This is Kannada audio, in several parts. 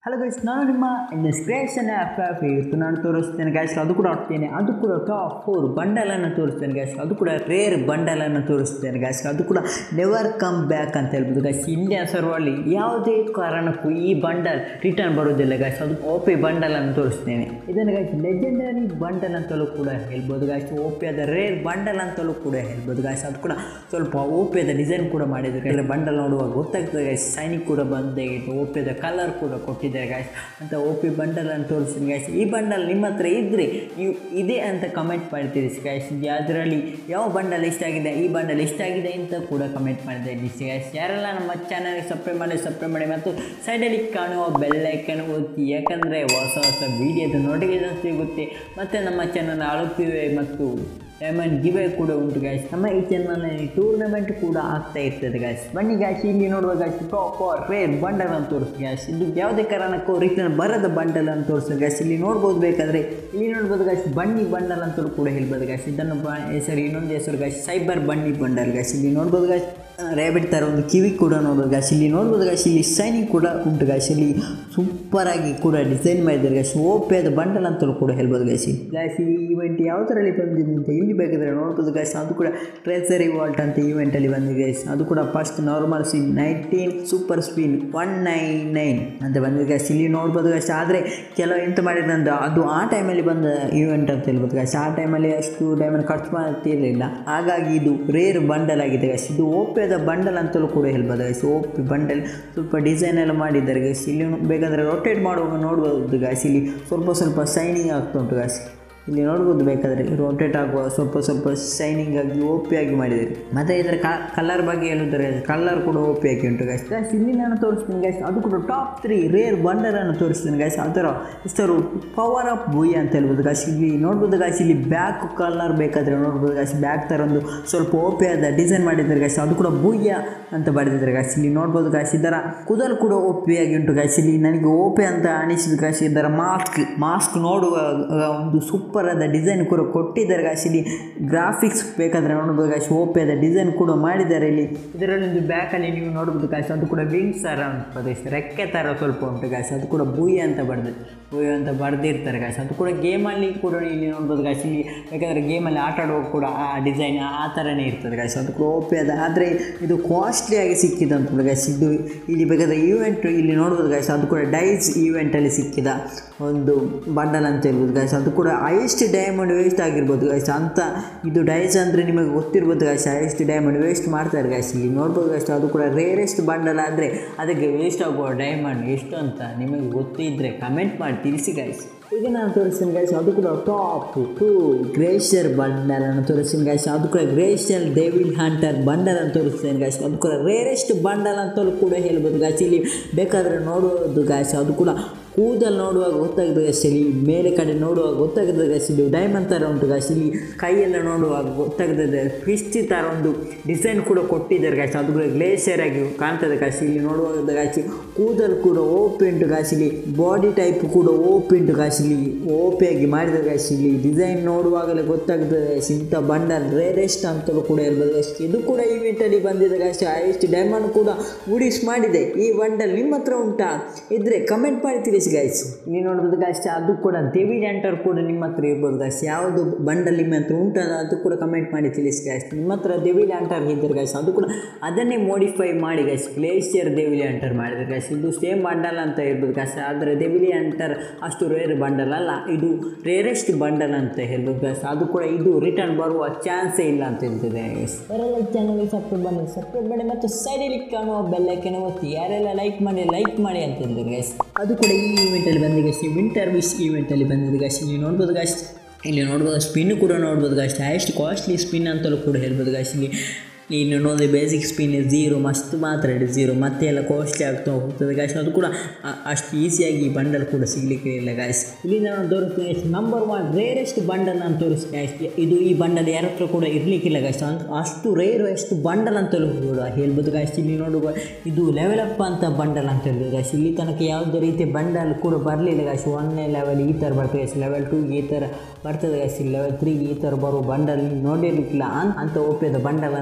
ಹಲೋ ಗೈಸ್ ನಾನು ನಿಮ್ಮ ಇನ್ಸ್ಪಿರೇಷನ್ ಆ್ಯಪ್ ಆ್ಯಪ್ ಇವತ್ತು ನಾನು ತೋರಿಸ್ತೇನೆ ಗ್ಯಾಸ್ ಅದು ಕೂಡ ಆಡ್ತೇನೆ ಅದು ಕೂಡ ಟಾಪ್ ಫೋರ್ ಬಂಡಲನ್ನು ತೋರಿಸ್ತೇನೆ ಗ್ಯಾಸ್ ಅದು ಕೂಡ ರೇರ್ ಬಂಡಲನ್ನು ತೋರಿಸ್ತೇನೆ ಗ್ಯಾಸ್ ಅದು ಕೂಡ ನೆವರ್ ಕಮ್ ಬ್ಯಾಕ್ ಅಂತ ಹೇಳ್ಬೋದು ಗ್ಯಾಸ್ ಇಂಡಿಯನ್ ಸರ್ವಲ್ಲಿ ಯಾವುದೇ ಕಾರಣಕ್ಕೂ ಈ ಬಂಡಲ್ ರಿಟರ್ನ್ ಬರೋದಿಲ್ಲ ಗ್ಯಾಸ್ ಅದು ಓಪಿ ಬಂಡಲನ್ನು ತೋರಿಸ್ತೇನೆ ಇದನ್ನು ಗ್ಯಾಸ್ ಲೆಜೆಂಡರಿ ಬಂಡಲ್ ಅಂತಲೂ ಕೂಡ ಹೇಳ್ಬೋದು ಗ್ಯಾಸ್ ಓಪಿಯಾದ ರೇರ್ ಬಂಡಲ್ ಅಂತಲೂ ಕೂಡ ಹೇಳ್ಬೋದು ಗ್ಯಾಸ್ ಅದು ಕೂಡ ಸ್ವಲ್ಪ ಓಪಿಯಾದ ಡಿಸೈನ್ ಕೂಡ ಮಾಡಿದ್ದಾರೆ ಅಂದರೆ ಬಂಡಲ್ ನೋಡುವಾಗ ಗೊತ್ತಾಗ್ತದೆ ಗ್ಯಾಸ್ ಸೈನಿಕ್ ಕೂಡ ಬಂದೇ ಓಪಿಯಾದ ಕಲರ್ ಕೂಡ ಕೊಟ್ಟಿದ್ದಾರೆ ಗಾಯ್ಸ್ ಅಂತ ಓ ಪಿ ಬಂಡಲ್ ಅಂತ ತೋರಿಸ್ತೀನಿ ಗಾಯ್ಸ್ ಈ ಬಂಡಲ್ ನಿಮ್ಮ ಹತ್ರ ಇದ್ದರೆ ನೀವು ಇದೆ ಅಂತ ಕಮೆಂಟ್ ಮಾಡಿ ತಿಳಿಸಿ ಗಾಯ್ಸ್ ಅದರಲ್ಲಿ ಯಾವ ಬಂಡಲ್ ಇಷ್ಟ ಆಗಿದೆ ಈ ಬಂಡಲ್ ಇಷ್ಟ ಆಗಿದೆ ಅಂತ ಕೂಡ ಕಮೆಂಟ್ ಮಾಡಿದೆ ತಿಳಿಸಿ ಗಾಯ್ಸ್ ಯಾರೆಲ್ಲ ನಮ್ಮ ಚಾನಲ್ಗೆ ಸಬ್ಸ್ಕ್ರೈಬ್ ಮಾಡಿ ಸಬ್ಸ್ಕ್ರೈಬ್ ಮಾಡಿ ಮತ್ತು ಸೈಡಲ್ಲಿ ಕಾಣುವ ಬೆಲ್ಲೈಕನ್ ಒತ್ತಿ ಯಾಕಂದರೆ ಹೊಸ ಹೊಸ ವೀಡಿಯೋದ ನೋಟಿಫಿಕೇಶನ್ ಸಿಗುತ್ತೆ ಮತ್ತು ನಮ್ಮ ಚಾನಲ್ ಆಳುತ್ತಿವೆ ಮತ್ತು ಡೈಮಂಡ್ ಗಿವೆ ಕೂಡ ಉಂಟು ಗಾಯ್ಸ್ ನಮ್ಮ ಈ ಚಾನಲ್ನಲ್ಲಿ ಟೂರ್ನಮೆಂಟ್ ಕೂಡ ಆಗ್ತಾ ಇರ್ತದೆ ಗಾಯ್ಸ್ ಬನ್ನಿ ಗಾಯ್ಸ್ ಇಲ್ಲಿ ನೋಡುವ ಗಾಯ್ಸ್ ಟಾಪ್ ರೇರ್ ಬಂಡಲ್ ಅಂತ ತೋರಿಸಿ ಗಾಯ್ಸ್ ಇದು ಯಾವುದೇ ಕಾರಣಕ್ಕೂ ರಿಟರ್ನ್ ಬರದ ಬಂಡಲ್ ಅಂತ ತೋರಿಸ್ತದೆ ಗಾಯ್ಸ್ ಇಲ್ಲಿ ನೋಡ್ಬೋದು ಬೇಕಾದರೆ ಇಲ್ಲಿ ನೋಡ್ಬೋದು ಗಾಯ್ಸ್ ಬನ್ನಿ ಬಂಡಲ್ ಅಂತಲೂ ಕೂಡ ಹೇಳ್ಬೋದು ಗಾಯ್ಸ್ ಇದನ್ನು ಬ ಹೆಸರು ಇನ್ನೊಂದು ಹೆಸರು ಗಾಯ್ಸ್ ಸೈಬರ್ ಬನ್ನಿ ಬಂಡಲ್ ಗಾಯ್ಸ್ ಇಲ್ಲಿ ನೋಡ್ಬೋದು ಗಾಯ್ಸ್ ರ್ಯಾಬಿಟ್ ಥರ ಒಂದು ಕಿವಿ ಕೂಡ ನೋಡ್ಬೋದು ಗಾಯ್ಸ್ ಇಲ್ಲಿ ನೋಡ್ಬೋದು ಗಾಯ್ಸ್ ಇಲ್ಲಿ ಸೈನಿಂಗ್ ಕೂಡ ಉಂಟು ಗಾಯ್ಸ್ ಇಲ್ಲಿ ಸೂಪರಾಗಿ ಕೂಡ ಡಿಸೈನ್ ಮಾಡಿದ್ದಾರೆ ಗಾಯ್ಸ್ ಓಪೆದ ಬಂಡಲ್ ಅಂತಲೂ ಕೂಡ ಹೇಳ್ಬೋದು ಗಾಯ್ಸ್ ಗಾಯ್ಸ್ ಈ ಈವೆಂಟ್ ಯಾವ ಥರಲ್ಲಿ ಬಂದಿದೆ ಅಂತ ಇಲ್ಲಿ ಬೇಕಾದರೆ ನೋಡ್ಬೋದು ಗಾಯ್ಸ್ ಅದು ಕೂಡ ಟ್ರೆಸರಿ ವಾಲ್ಟ್ ಅಂತ ಈವೆಂಟಲ್ಲಿ ಬಂದಿದೆ ಗಾಯ್ಸ್ ಅದು ಕೂಡ first normal spin nineteen super spin one nine nine ಅಂತ ಬಂದಿದೆ ಗಾಯ್ಸ್ ಇಲ್ಲಿ ನೋಡ್ಬೋದು ಗಾಯ್ಸ್ ಆದರೆ ಕೆಲವು ಎಂತ ಮಾಡಿದ್ರೆ ಅಂದ್ರೆ ಅದು ಆ ಟೈಮಲ್ಲಿ ಬಂದ ಈವೆಂಟ್ ಅಂತ ಹೇಳ್ಬೋದು ಗಾಯ್ಸ್ ಆ ಟೈಮಲ್ಲಿ ಅಷ್ಟು ಟೈಮಲ್ಲಿ ಖರ್ಚು ಮಾಡ್ತಿರಲಿಲ್ಲ ಹಾಗಾಗಿ ಇದು ರೇರ್ ಬಂಡಲ್ ಆಗಿದೆ ಗಾಯ್ಸ್ ಇದು ಓಪೆದ ಬಂಡಲ್ ಅಂತಲೂ ಕೂಡ ಹೇಳ್ಬೋದು ಗಾಯ್ಸ್ ಓಪಿ ಬಂಡಲ್ ಸ್ವಲ್ಪ ಡಿಸೈನ್ ಎಲ್ಲ ಮಾಡಿದ್ದಾರೆ ಗಾಯ್ಸ್ ಇಲ್ಲಿ ಬೇಕಾದರೆ ರೊಟೇಟ್ ಮಾಡುವಾಗ ನೋಡ್ಬೋದು ಗಾಯ್ಸ್ ಇಲ್ಲಿ ಸ್ವಲ್ಪ ಸ್ವಲ್ಪ ಸೈನಿಂಗ್ ಆಗ್ತಾ ಉಂಟು ಗಾಯ್ಸ್ ಇಲ್ಲಿ ನೋಡ್ಬೋದು ಬೇಕಾದರೆ ರೋಟೇಟ್ ಆಗುವ ಸ್ವಲ್ಪ ಸ್ವಲ್ಪ ಶೈನಿಂಗ್ ಆಗಿ ಓಪಿ ಆಗಿ ಮಾಡಿದ್ದಾರೆ ಮತ್ತು ಇದರ ಕಲರ್ ಬಗ್ಗೆ ಹೇಳಿದರೆ ಕಲರ್ ಕೂಡ ಓಪಿ ಆಗಿ ಉಂಟು ಗೈಸ್ ಗೈಸ್ ಇಲ್ಲಿ ನಾನು ತೋರಿಸ್ತೀನಿ ಗೈಸ್ ಅದು ಕೂಡ ಟಾಪ್ ತ್ರೀ ರೇರ್ ಬಂಡರನ್ನು ತೋರಿಸ್ತೀನಿ ಗೈಸ್ ಅದರ ಹೆಸರು ಪವರ್ ಆಫ್ ಬುಯ್ ಅಂತ ಹೇಳ್ಬೋದು ಗಾಯ್ಸ್ ಇಲ್ಲಿ ನೋಡ್ಬೋದು ಗಾಯ್ಸ್ ಇಲ್ಲಿ ಬ್ಯಾಕ್ ಕಲರ್ ಬೇಕಾದರೆ ನೋಡ್ಬೋದು ಗಾಯ್ಸ್ ಬ್ಯಾಕ್ ಥರ ಒಂದು ಸ್ವಲ್ಪ ಓಪಿ ಆದ ಡಿಸೈನ್ ಮಾಡಿದ್ದಾರೆ ಗಾಯ್ಸ್ ಅದು ಕೂಡ ಬುಯ್ಯ ಅಂತ ಬರೆದಿದ್ದಾರೆ ಗಾಯ್ಸ್ ಇಲ್ಲಿ ನೋಡ್ಬೋದು ಗಾಯ್ಸ್ ಇದರ ಕೂದಲು ಕೂಡ ಓಪಿ ಆಗಿ ಉಂಟು ಗಾಯ್ಸ್ ಇಲ್ಲಿ ನನಗೆ ಓಪಿ ಅಂತ ಅನಿಸಿದ ಗಾಯ್ಸ್ ಇದರ ಮಾಸ್ಕ್ ಮಾಸ್ಕ್ ನೋಡುವ ಒಂದು ಸೂಪರ್ ಆದ ಡಿಸೈನ್ ಕೂಡ ಕೊಟ್ಟಿದ್ದಾರೆ ಗಾಯ್ಸ್ ಇಲ್ಲಿ ಗ್ರಾಫಿಕ್ಸ್ ಬೇಕಾದರೆ ನೋಡ್ಬೋದು ಗಾಯ್ಸ್ ಓಪಿ ಆದ ಡಿಸೈನ್ ಕೂಡ ಮಾಡಿದ್ದಾರೆ ಇಲ್ಲಿ ಇದರಲ್ಲಿ ಒಂದು ಬ್ಯಾಕಲ್ಲಿ ನೀವು ನೋಡ್ಬೋದು ಗಾಯ್ಸ್ ಅದು ಕೂಡ ವಿಂಗ್ಸ್ ಥರ ಪ್ರದೇಶ ರೆಕ್ಕೆ ಥರ ಸ್ವಲ್ಪ ಉಂಟು ಗಾಯ್ಸ್ ಅದು ಕೂಡ ಬೂಯಿ ಅಂತ ಬರೆದು ಬೂಯಿ ಅಂತ ಬರೆದಿರ್ತಾರೆ ಗಾಯ್ಸ್ ಅದು ಕೂಡ ಗೇಮಲ್ಲಿ ಕೂಡ ಇಲ್ಲಿ ನೋಡ್ಬೋದು ಗಾಯ್ಸ್ ಇಲ್ಲಿ ಬೇಕಾದರೆ ಗೇಮಲ್ಲಿ ಆಟ ಆಡುವಾಗ ಕೂಡ ಆ ಡಿಸೈನ್ ಆ ಥರನೇ ಇರ್ತದೆ ಗಾಯ್ಸ್ ಅದು ಕೂಡ ಓಪಿ ಅದ ಆದರೆ ಇದು ಕಾಸ್ಟ್ಲಿಯಾಗಿ ಸಿಕ್ಕಿದೆ ಅಂತ ಗಾಯ್ಸ್ ಇದು ಇಲ್ಲಿ ಬೇಕಾದರೆ ಈವೆಂಟ್ ಇಲ್ಲಿ ನೋಡ್ಬೋದು ಗಾಯ್ಸ್ ಅದು ಕೂಡ ಡೈಸ್ ಈವೆಂಟಲ್ಲಿ ಸಿಕ್ಕಿದ ಒಂದು ಬಂಡಲ್ ಅಂತ ಹೇಳ್ಬೋದು ಗಾಯ್ಸ್ ಅದು ಕೂಡ ಹೈಯೆಸ್ಟ್ ಡೈಮಂಡ್ ವೇಸ್ಟ್ ಆಗಿರ್ಬೋದು ಗಾಯ್ಸ್ ಅಂತ ಇದು ಡೈಸ್ ಅಂದರೆ ನಿಮಗೆ ಗೊತ್ತಿರ್ಬೋದು ಗಾಯ್ಸ್ ಹೈಯೆಸ್ಟ್ ಡೈಮಂಡ್ ವೇಸ್ಟ್ ಮಾಡ್ತಾರೆ ಗಾಯ್ಸ್ ಇಲ್ಲಿ ನೋಡ್ಬೋದು ಗಾಯ್ಸ್ ಅದು ಕೂಡ ರೇರೆಸ್ಟ್ ಬಂಡಲ್ ಆದರೆ ಅದಕ್ಕೆ ವೇಸ್ಟ್ ಆಗುವ ಡೈಮಂಡ್ ಎಷ್ಟು ಅಂತ ನಿಮಗೆ ಗೊತ್ತಿದ್ದರೆ ಕಮೆಂಟ್ ಮಾಡಿ ತಿಳಿಸಿ ಗಾಯ್ಸ್ ಈಗ ನಾನು ತೋರಿಸ್ತೀನಿ ಗಾಯ್ಸ್ ಅದು ಕೂಡ ಟಾಪ್ ಟು ಗ್ರೇಷರ್ ಬಂಡಲ್ ಅನ್ನು ತೋರಿಸ್ತೀನಿ ಗಾಯ್ಸ್ ಅದು ಕೂಡ ಗ್ರೇಷರ್ ಡೇವಿಲ್ ಹಂಟರ್ ಬಂಡಲ್ ಅಂತ ತೋರಿಸ್ತೇನೆ ಗಾಯ್ಸ್ ಅದು ಕೂಡ ರೇರೆಸ್ಟ್ ಬಂಡಲ್ ಅಂತಲೂ ಕೂಡ ಹೇಳ್ಬೋದು ಗಾಯ್ಸ್ ಇಲ್ಲಿ ಬೇಕಾದರೆ ನೋಡುವುದು ಗಾಯ್ಸ್ ಅದು ಕೂಡ ಕೂದಲು ನೋಡುವಾಗ ಗೊತ್ತಾಗ್ತದೆ ಗಾಯ್ಸ್ ಇಲ್ಲಿ ಮೇಲೆ ಕಡೆ ನೋಡುವಾಗ ಗೊತ್ತಾಗ್ತದೆ ಗಾಯ್ಸ್ ಇಲ್ಲಿ ಡೈಮಂಡ್ ಥರ ಉಂಟು ಗಾಯ್ಸ್ ಇಲ್ಲಿ ಕೈಯೆಲ್ಲ ನೋಡುವಾಗ ಗೊತ್ತಾಗ್ತದೆ ಫಿಸ್ಟಿ ಥರ ಒಂದು ಡಿಸೈನ್ ಕೂಡ ಕೊಟ್ಟಿದ್ದಾರೆ ಗಾಯ್ಸ್ ಅದು ಕೂಡ ಗ್ಲೇಷಿಯರ್ ಆಗಿ ಕಾಣ್ತದೆ ಗಾಯ್ಸ್ ಇಲ್ಲಿ ನೋಡುವಾಗ ಗಾಯ್ಸ್ ಕೂದಲು ಕೂಡ ಓಪಿ ಉಂಟು ಗಾಯ್ಸ್ ಇಲ್ಲಿ ಬಾಡಿ ಟೈಪ್ ಕೂಡ ಓಪಿ ಉಂಟು ಗಾಯ್ಸ್ ಇಲ್ಲಿ ಓಪಿಯಾಗಿ ಮಾಡಿದ್ದಾರೆ ಗಾಯ್ಸ್ ಇಲ್ಲಿ ಡಿಸೈನ್ ನೋಡುವಾಗಲೇ ಗೊತ್ತಾಗ್ತದೆ ಗಾಯ್ಸ್ ಇಂಥ ಬಂಡಲ್ ರೇರೆಸ್ಟ್ ಅಂತಲೂ ಕೂಡ ಹೇಳ್ಬೋದು ಗಾಯ್ಸ್ ಇದು ಕೂಡ ಈವೆಂಟಲ್ಲಿ ಬಂದಿದೆ ಗಾಯ್ಸ್ ಹೈಯೆಸ್ಟ್ ಡೈಮಂಡ್ ಕೂಡ ಉಡಿಸ್ ಮಾಡಿದೆ ಈ ಬಂಡಲ್ ನಿಮ್ಮ ಹತ್ರ ಉಂಟಾ ಇದ್ರೆ ಕಮೆಂಟ್ ಮಾಡಿ ತಿಳಿಸಿ ಗೈಸ್ ನೀವು ನೋಡ್ಬೋದು ಗಾಯ್ಸ್ ಅದು ಕೂಡ ದೇವಿ ಎಂಟರ್ ಕೂಡ ನಿಮ್ಮ ಹತ್ರ ಇರ್ಬೋದು ಗಾಯ್ಸ್ ಯಾವುದು ಬಂಡಲ್ ನಿಮ್ಮ ಹತ್ರ ಉಂಟು ಅದು ಕೂಡ ಕಮೆಂಟ್ ಮಾಡಿ ತಿಳಿಸಿ ಗಾಯ್ಸ್ ನಿಮ್ಮ ಹತ್ರ ದೇವಿ ಲ್ಯಾಂಟರ್ ಇದ್ದರೆ ಗಾಯ್ಸ್ ಅದು ಕೂಡ ಅದನ್ನೇ ಮೋಡಿಫೈ ಮಾಡಿ ಗಾಯ್ಸ್ ಗ್ಲೇಷಿಯರ್ ದೇವಿಲಿ ಎಂಟರ್ ಮಾಡಿದ್ರೆ ಗಾಯ್ಸ್ ಇದು ಸೇಮ್ ಬಂಡಲ್ ಅಂತ ಇರ್ಬೋದು ಗಾಯ್ಸ್ ಆದರೆ ದೇವಿಲಿ ಎಂಟರ್ ಅಷ್ಟು ರೇರ್ ಬಂಡಲ್ ಅಲ್ಲ ಇದು ರೇರೆಸ್ಟ್ ಬಂಡಲ್ ಅಂತ ಹೇಳ್ಬೋದು ಗಾಯ್ಸ್ ಅದು ಕೂಡ ಇದು ರಿಟರ್ನ್ ಬರುವ ಚಾನ್ಸೇ ಇಲ್ಲ ಅಂತ ಹೇಳ್ತಿದೆ ಗೈಸ್ ಯಾರೆಲ್ಲ ಚಾನಲ್ಗೆ ಸಬ್ಸ್ಕ್ರೈಬ್ ಮಾಡಿ ಸಬ್ಸ್ಕ್ರೈಬ್ ಮಾಡಿ ಮತ್ತು ಸೈಡಲ್ಲಿ ಕಾಣುವ ಬೆಲ್ಲೈಕನ್ ಒತ್ತಿ ಯಾರೆಲ್ಲ ಲೈಕ್ ಮಾಡಿ ಲೈಕ್ ಮಾಡಿ ಅಂತ ಹೇಳಿದ್ರು ಗೈಸ್ ಅದು ಕೂಡ ಈ ಈವೆಂಟಲ್ಲಿ ಬಂದಿದೆ ಗಾಯ್ಸ್ ವಿಂಟರ್ ವಿಶ್ ಈವೆಂಟಲ್ಲಿ ಬಂದಿದೆ ಗಾಯ್ಸ್ ಇಲ್ಲಿ ನೋಡ್ಬೋದು ಗಾಯ್ಸ್ ಇಲ್ಲಿ ನೋಡ್ಬೋದು ಸ್ಪಿನ್ ಕೂಡ ನೋಡ್ಬೋದು ಗಾಯ್ಸ್ ಹೈಯೆಸ್ಟ್ ಕಾಸ್ಟ್ಲಿ ಸ್ಪಿನ್ ಅಂತಲೂ ಕೂಡ ಹೇಳ್ಬೋದು ಗಾಯ್ಸ್ ಇಲ್ಲಿ ಇನ್ನು ನೋಡಿ ಬೇಸಿಕ್ ಸ್ಪಿನ್ ಝೀರೋ ಮಸ್ತ್ ಮಾತ್ರ ಇದೆ ಝೀರೋ ಮತ್ತೆ ಎಲ್ಲ ಕಾಸ್ಟ್ಲಿ ಆಗ್ತಾ ಹೋಗ್ತದೆ ಗಾಯ್ಸ್ ಅದು ಕೂಡ ಅಷ್ಟು ಈಸಿಯಾಗಿ ಬಂಡಲ್ ಕೂಡ ಸಿಗಲಿಕ್ಕೆ ಇಲ್ಲ ಗಾಯ್ಸ್ ಇಲ್ಲಿ ನಾನು ತೋರಿಸ್ತೀನಿ ನಂಬರ್ ಒನ್ ರೇರೆಸ್ಟ್ ಬಂಡಲ್ ಅಂತ ತೋರಿಸ್ತೀನಿ ಗಾಯ್ಸ್ ಇದು ಈ ಬಂಡಲ್ ಯಾರ ಹತ್ರ ಕೂಡ ಇರಲಿಕ್ಕಿಲ್ಲ ಗಾಯ್ಸ್ ಅಷ್ಟು ರೇರ್ ಎಷ್ಟು ಬಂಡಲ್ ಅಂತಲೂ ಕೂಡ ಹೇಳ್ಬೋದು ಗಾಯ್ಸ್ ಇಲ್ಲಿ ನೋಡುವ ಇದು ಲೆವೆಲ್ ಅಪ್ ಅಂತ ಬಂಡಲ್ ಅಂತ ಹೇಳ್ಬೋದು ಗಾಯ್ಸ್ ಇಲ್ಲಿ ತನಕ ಯಾವುದೇ ರೀತಿ ಬಂಡಲ್ ಕೂಡ ಬರಲಿಲ್ಲ ಗಾಯ್ಸ್ ಒಂದನೇ ಲೆವೆಲ್ ಈ ಥರ ಬರ್ತದೆ ಗಾಯ್ಸ್ ಲೆವೆಲ್ ಟೂ ಈ ಥರ ಬರ್ತದೆ ಗಾಯ್ಸ್ ಲೆವೆಲ್ ತ್ರೀ ಈ ಥರ ಬರೋ ಬಂಡಲ್ ನೋಡಿರ್ಲಿಕ್ಕಿಲ್ಲ ಅಂತ ಓಪಿಯದ ಬಂಡಲನ್ನು ನಾನು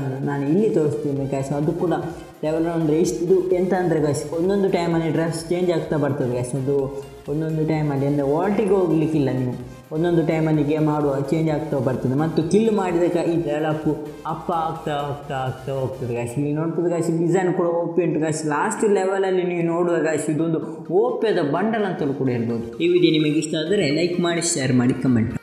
ನಾನು ಇಲ್ಲಿ ತೋರಿಸ್ತೀನಿ ಗಾಯ್ಸ್ ಅದು ಕೂಡ ಲೆವೆಲ್ ಅಂದರೆ ಇಷ್ಟು ಇದು ಎಂತ ಅಂದರೆ ಗಾಯ್ಸ್ ಒಂದೊಂದು ಟೈಮಲ್ಲಿ ಡ್ರೆಸ್ ಚೇಂಜ್ ಆಗ್ತಾ ಬರ್ತದೆ ಗಾಯ್ಸ್ ಅದು ಒಂದೊಂದು ಟೈಮಲ್ಲಿ ಅಂದರೆ ವಾಲ್ಟಿಗೆ ಹೋಗ್ಲಿಕ್ಕಿಲ್ಲ ನೀವು ಒಂದೊಂದು ಟೈಮಲ್ಲಿ ಗೇಮ್ ಆಡುವ ಚೇಂಜ್ ಆಗ್ತಾ ಬರ್ತದೆ ಮತ್ತು ಕಿಲ್ ಮಾಡಿದಾಗ ಈ ಡೆವಲಪ್ಪು ಅಪ್ಪ ಆಗ್ತಾ ಹೋಗ್ತಾ ಆಗ್ತಾ ಹೋಗ್ತದೆ ಗಾಯ್ಸ್ ಇಲ್ಲಿ ನೋಡ್ತದೆ ಗಾಯ್ಸ್ ಡಿಸೈನ್ ಕೂಡ ಓಪಿ ಉಂಟು ಗಾಯ್ಸ್ ಲಾಸ್ಟ್ ಲೆವೆಲಲ್ಲಿ ನೀವು ನೋಡುವ ಗಾಯ್ಸ್ ಇದೊಂದು ಓಪೆದ ಬಂಡಲ್ ಅಂತಲೂ ಕೂಡ ಹೇಳ್ಬೋದು ಈ ವಿಡಿಯೋ ನಿಮಗೆ ಇಷ್ಟ ಆದರೆ ಲೈಕ್ ಮಾಡಿ ಶೇರ್ ಮಾಡಿ ಕಮೆಂಟ್